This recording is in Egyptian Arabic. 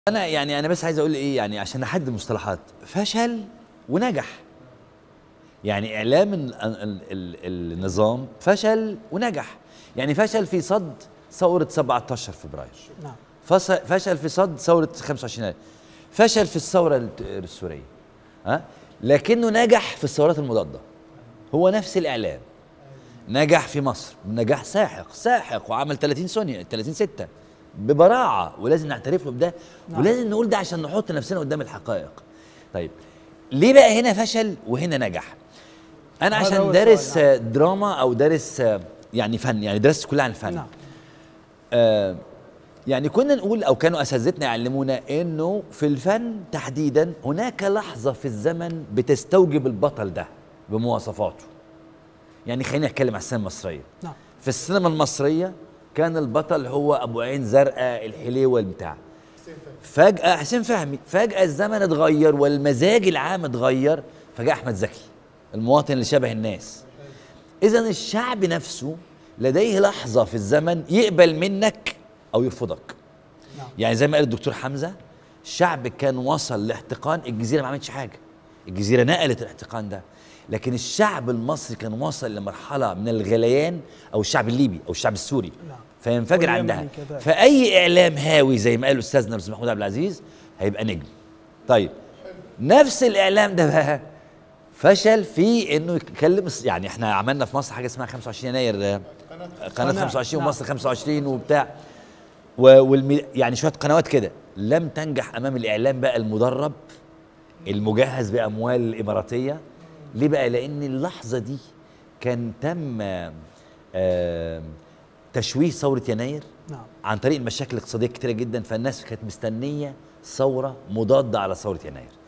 انا يعني انا بس عايز اقول ايه يعني عشان نحدد المصطلحات فشل ونجح يعني اعلام ال ال ال النظام فشل ونجح يعني فشل في صد ثوره 17 فبراير نعم فص- فشل في صد ثوره 25 يناير فشل في الثوره الت- السوريه ها لكنه نجح في الثورات المضاده هو نفس الاعلام نجح في مصر نجاح ساحق ساحق وعمل 30 سونيا 30 6 ببراعه ولازم نعترف له بده نعم. ولازم نقول ده عشان نحط نفسنا قدام الحقائق طيب ليه بقى هنا فشل وهنا نجح انا هذا هو عشان السؤال، دارس نعم. آه، دراما او دارس آه، يعني فن يعني درست كلها عن الفن نعم آه يعني كنا نقول او كانوا اساتذتنا يعلمونا انه في الفن تحديدا هناك لحظه في الزمن بتستوجب البطل ده بمواصفاته يعني خلينا نتكلم على السينما المصريه نعم في السينما المصريه كان البطل هو ابو عين زرقاء الحليوه البتاع فجاه حسين فهمي فجاه الزمن اتغير والمزاج العام اتغير فجاء احمد زكي المواطن اللي شبه الناس اذا الشعب نفسه لديه لحظه في الزمن يقبل منك او يرفضك نعم يعني زي ما قال الدكتور حمزه الشعب كان وصل لاحتقان الجزيره ما عملتش حاجه الجزيره نقلت الاحتقان ده لكن الشعب المصري كان وصل لمرحله من الغليان او الشعب الليبي او الشعب السوري نعم. فينفجر واليمني عندها كذلك. فاي اعلام هاوي زي ما قال استاذنا الاستاذ محمود عبد العزيز هيبقى نجم طيب نفس الاعلام ده بقى فشل في انه يتكلم يعني احنا عملنا في مصر حاجه اسمها 25 يناير آه، قناه قناة، 25 نعم. ومصر 25 وبتاع و- والمي يعني شويه قنوات كده لم تنجح امام الاعلام بقى المدرب المجهز باموال اماراتيه ليه بقى لان اللحظه دي كان تم آم، تشويه ثوره يناير نعم عن طريق المشاكل الاقتصاديه كتيره جدا فالناس كانت مستنيه ثوره مضاده على ثوره يناير